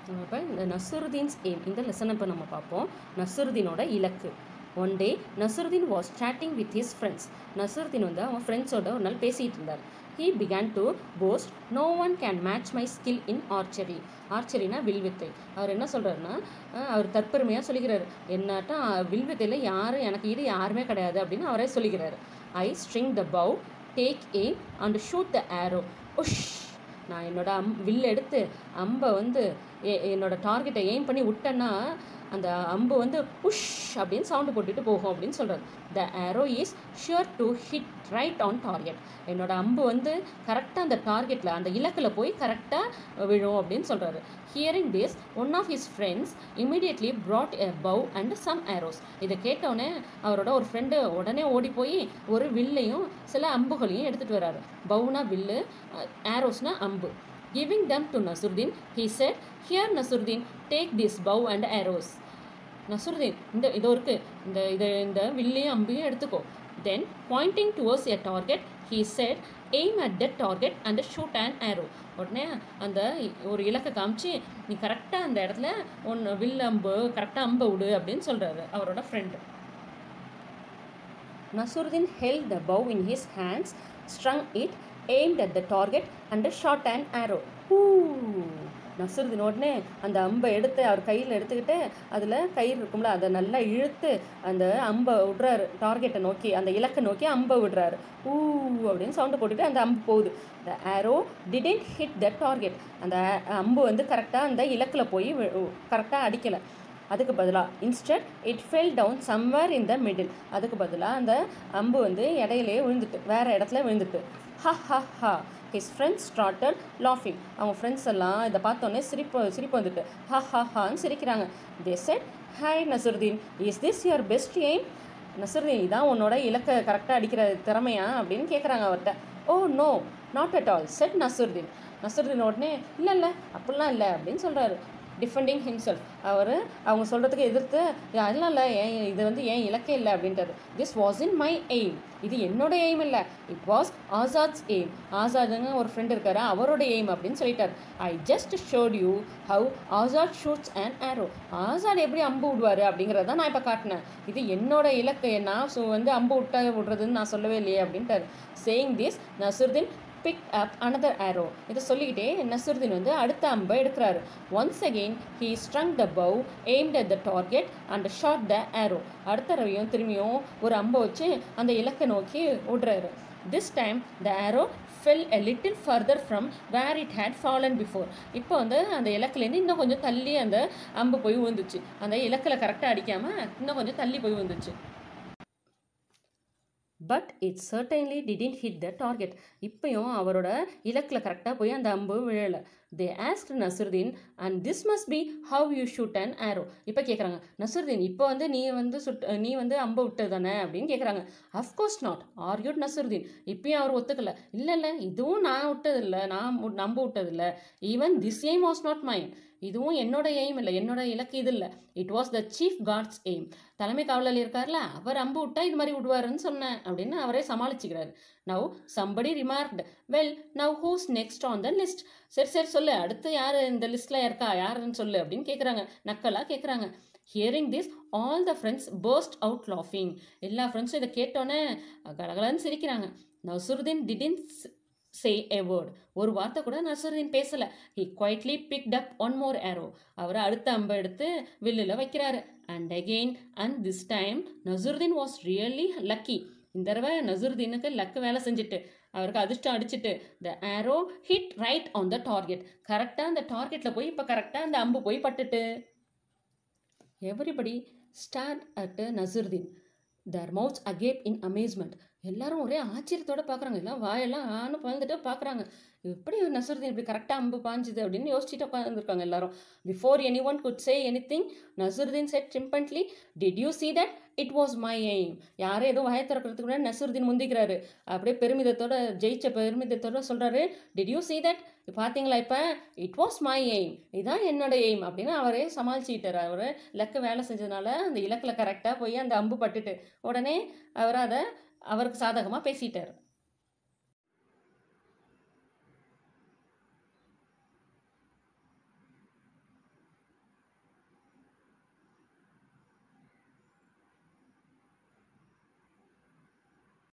இப்போ இந்த நசுருதீன்ஸ் எய்ம் இந்த லெசனை இப்போ நம்ம பார்ப்போம் நசுருதீனோட இலக்கு one day Nasruddin was chatting with his friends Nasruddin வந்து அவன் ஃப்ரெண்ட்ஸோட ஒரு நாள் பேசிகிட்டு இருந்தார் he began to boast no one can match my skill in archery ஆர்ச்சரினா வில்வித்தை அவர் என்ன சொல்கிறாருன்னா அவர் தற்பெருமையாக சொல்லிக்கிறாரு என்னாட்டம் வில்வித்தையில் யாரும் எனக்கு ஈடு யாருமே கிடையாது அப்படின்னு அவரே சொல்லிக்கிறாரு I string the bow take aim and shoot the arrow whoosh நான் என்னோட அம் வில் எடுத்து அம்பை வந்து எ- என்னோட டார்கெட்டை எய்ம் பண்ணி விட்டேன்னா அந்த அம்பு வந்து உஷ் அப்படின்னு சவுண்டு போட்டுட்டு போகும் அப்படின்னு சொல்கிறார் the arrow is sure to hit right on target என்னோட அம்பு வந்து கரெக்டாக அந்த டார்கெட்டில் அந்த இலக்கில் போய் கரெக்டாக விழும் அப்படின்னு சொல்கிறாரு hearing this one of his friends immediately brought a bow and some arrows இதை கேட்டவுடனே அவரோட ஒரு ஃப்ரெண்டு உடனே ஓடி போய் ஒரு வில்லையும் சில அம்புகளையும் எடுத்துகிட்டு வராரு பவுனா வில்லு ஆரோஸ்னா அம்பு giving them to Nasruddin he said here Nasruddin take this bow and arrows Nasruddin இந்த இதோ இருக்கு இந்த இதை இந்த வில்லையும் அம்பையும் எடுத்துக்கோ then pointing towards a target he said aim at that target and shoot an arrow உடனே அந்த ஒரு இலக்கை காமிச்சு நீ கரெக்டாக அந்த இடத்துல ஒன்று வில் அம்பு கரெக்டாக அம்பை விடு அப்படின்னு சொல்கிறாரு அவரோட friend Nasuruddin held the bow in his hands, strung it, aimed at the target, and shot an arrow. Ooh! Nasruddin உடனே அந்த அம்பை எடுத்து அவர் கையில் எடுத்துக்கிட்டு அதில் கயிறு இருக்கும்ல அதை நல்லா இழுத்து அந்த அம்பை விடுறாரு டார்கெட்டை நோக்கி அந்த இலக்கை நோக்கி அம்பை விடுறாரு ஊ அப்படின்னு சவுண்டு போட்டுட்டு அந்த அம்பு போகுது the arrow didn't hit the target அந்த அம்பு வந்து கரெக்டாக அந்த இலக்கில் போய் கரெக்டாக அடிக்கலை அதுக்கு பதிலாக instead it fell down somewhere in the middle அதுக்கு பதிலாக அந்த அம்பு வந்து இடையிலே விழுந்துட்டு வேறு இடத்துல விழுந்துட்டு ஹ ஹ ஹா ஹிஸ் ஃப்ரெண்ட்ஸ் ஸ்டார்டட் லாஃபிங் அவங்க ஃப்ரெண்ட்ஸ் எல்லாம் இதை பார்த்தோன்னே சிரிப்பு சிரிப்பு வந்துட்டு ஹ ஹ ஹான்னு சிரிக்கிறாங்க they said hi Nasruddin is this your best aim Nasruddin இதான் உன்னோட இலக்கை கரெக்டாக அடிக்கிற திறமையா அப்படின்னு கேட்குறாங்க அவர்கிட்ட oh no not at all said Nasruddin Nasruddin உடனே இல்லை இல்லை அப்படிலாம் இல்லை அப்படின்னு சொல்கிறாரு டிஃபெண்டிங் himself அவர் அவங்க சொல்கிறதுக்கு எதிர்த்து "இது அதெல்லாம் இல்லை ஏன் இது வந்து ஏன் இலக்கே இல்லை அப்படின்றாரு this was in my aim இது என்னோட எய்ம் இல்லை இட் வாஸ் ஆசாத்ஸ் எய்ம் ஆசாதுங்க ஒரு ஃப்ரெண்ட் இருக்காரு அவரோட எய்ம் அப்படின்னு சொல்லிட்டார் I just showed you how Azad shoots and arrow Azad எப்படி அம்பு விடுவார் அப்படிங்கிறத நான் இப்போ காட்டினேன் இது என்னோட இலக்கு நான் சு- வந்து அம்பு விட்டா விடுறதுன்னு நான் சொல்லவே இல்லையே அப்படின்ட்டார் saying this Nasruddin pick up another arrow இதை சொல்லிக்கிட்டே நசுருதீன் வந்து அடுத்த அம்பை எடுக்கிறாரு once again he strung the bow aimed at the target and shot the arrow அடுத்த தடவையும் திரும்பியும் ஒரு அம்பை வச்சு அந்த இலக்கை நோக்கி விடுறாரு this time the arrow fell a little further from where it had fallen before இப்போ வந்து அந்த இலக்குலேருந்து இன்னும் கொஞ்சம் தள்ளி அந்த அம்பு போய் விழுந்துச்சு அந்த இலக்கில் கரெக்டாக அடிக்காமல் இன்னும் கொஞ்சம் தள்ளி போய் விழுந்துச்சு but it certainly didn't hit the target இப்பயும் அவரோட இலக்கில் கரெக்டாக போய் அந்த அம்பு விழலை they ask Nasruddin and this must be how you shoot and arrow இப்போ கேட்குறாங்க நசுருதீன் இப்போ வந்து நீ வந்து சுட் நீ வந்து அம்பு விட்டது தானே அப்படின்னு கேட்குறாங்க அஃப்கோர்ஸ் நாட் ஆர்யூட் நசுருதீன் இப்பயும் அவர் ஒத்துக்கல இல்லை இல்லை இதுவும் நான் விட்டதில்லை நான் மு- நம்ப விட்டதில்லை even this aim was not mine இதுவும் என்னோட எய்ம் இல்லை என்னோட இலக்கு இது இல்லை it was the chief guard's aim தலைமை காவலாளி இருக்கார்ல அவர் அம்பு விட்டா இது மாதிரி விடுவாருன்னு சொன்னேன் அப்படின்னு அவரே சமாளிச்சுக்கிறாரு now somebody remarked well now who's next on the list சரி சரி சொல்லு அடுத்து யார் இந்த லிஸ்ட்டில் இருக்கா யாருன்னு சொல்லு அப்படின்னு கேட்குறாங்க நக்கலாக கேட்குறாங்க hearing this all the friends burst out லாஃபிங் எல்லா ஃப்ரெண்ட்ஸும் இதை கேட்டோன்னே கலகலன்னு சிரிக்கிறாங்க நசுருதீன் டிடின் சே a word ஒரு வார்த்தை கூட நசுருதீன் பேசலை he quietly picked up one more arrow அவர் அடுத்த அம்பை எடுத்து வில்லில் வைக்கிறாரு and again and this time Nasruddin was really lucky இந்த தடவை நசுருதீனுக்கு லக்கு வேலை செஞ்சுட்டு அவருக்கு அதிர்ஷ்டம் அடிச்சிட்டு the arrow hit right on the target கரெக்டாக அந்த டார்கெட்டில் போய் இப்போ கரெக்டாக அந்த அம்பு போய் பட்டுட்டு everybody start at Nasruddin their mouths agape in amazement எல்லாரும் ஒரே ஆச்சரியத்தோட பார்க்குறாங்க எல்லாம் வாயெல்லாம் ஆன்னு பழந்துட்டு பார்க்குறாங்க எப்படி நசுருதீன் இப்படி கரெக்டாக அம்பு பாஞ்சுது அப்படின்னு யோசிச்சுட்டு உட்காந்துருக்காங்க எல்லாரும் before anyone could say anything Nasruddin said simply did you see that it was my aim யாரும் ஏதோ வாயை திறக்கிறதுக்கு முன்னாடி நசுருதீன் முந்திக்கிறாரு அப்படியே பெருமிதத்தோட ஜெயிச்ச பெருமிதத்தோட சொல்கிறாரு டிட் யூ see that பார்த்தீங்களா இப்போ இட் வாஸ் மை எய்ம் இதுதான் என்னோட எய்ம் அப்படின்னு அவரே சமாளிச்சுக்கிட்டார் அவர் லக்கு வேலை செஞ்சதுனால அந்த இலக்கில் கரெக்டாக போய் அந்த அம்பு பட்டுட்டு உடனே அவர் அதை அவருக்கு சாதகமாக பேசிட்டார்